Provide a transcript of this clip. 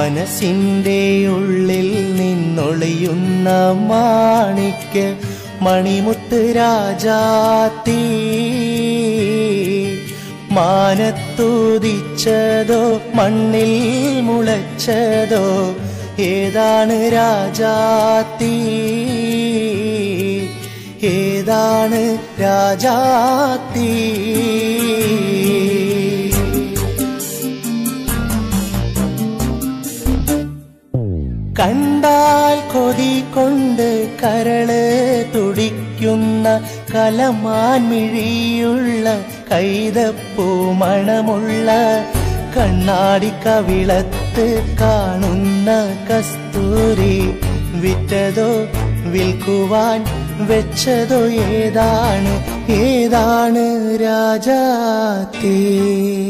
മനസ്സിൻ്റെ ഉള്ളിൽ നിന്നൊളിയുന്ന മാണിക്ക മണിമുത്ത് രാജാത്തീ മാനത്തുദിച്ചതോ മണ്ണിൽ മുളച്ചതോ ഏതാണ് രാജാത്തീ ഏതാണ് രാജാത്തീ കണ്ടാൽ കൊതി കൊണ്ട് കരള് തുടിക്കുന്ന കലമാൻ മിഴിയുള്ള കൈതപ്പൂ മണമുള്ള കണ്ണാടി കവിളത്ത് കാണുന്ന കസ്തൂരി വിറ്റതോ വിൽക്കുവാൻ വെച്ചതോ ഏതാണ് ഏതാണ് രാജാത്തേ